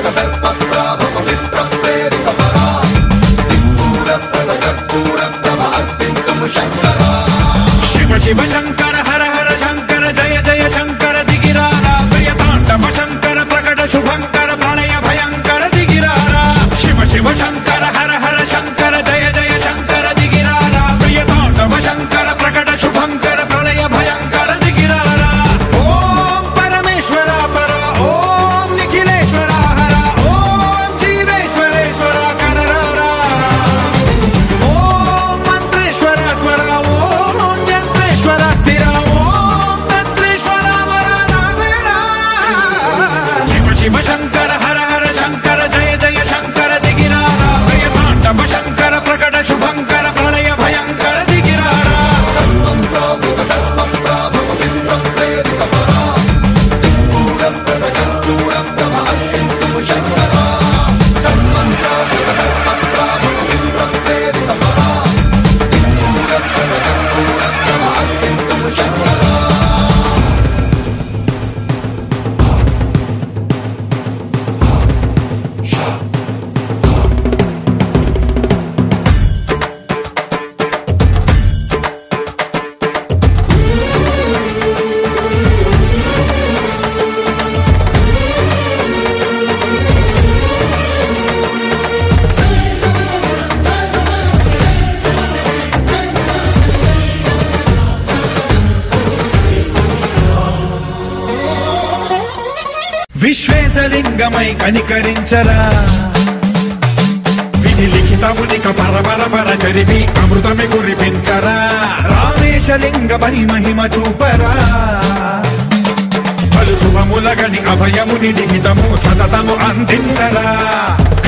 శివ శివ శంకర హర హర శంకర జయ జయ శంకర దిగిరారా ప్రియ తాండవ శంకర ప్రకట శుభంకర ప్రళయ భయంకర దిగిరారా శివ శివ శంకర హర హర శంకర జయ జయ శంకర దిగిరారా ప్రియ తాండవ శంకర ప్రకట శుభంకర ప్రళయ భయంకర దిగిరారా ఓం పరమేశ్వర పర ఓం నిఖిలేశ్వర హర ఓం జీవేశ్వరేశ్వర కనరారా ఓం మంత్రేశ్వర స్వర ఓం యంత్రేశ్వర స్థిర ఓం తంత్రేశ్వర వర రావేరా. శివ శివ శంకర హర హర శంకర జయ జయ శంకర దిగిరారా ప్రియ తాండవ శంకర ప్రకట శుభంకర ప్రళయ భయంకర దిగిరారా విశ్వేశలింగమై కనికరించరా విధి లిఖితమునిక పరపర పర చరివి అమృతమి కురిపించరా రామేశలింగ పరి మహిమ చూపరా పలు శుభములగని అభయముని లిఖితము సతతము అందించరా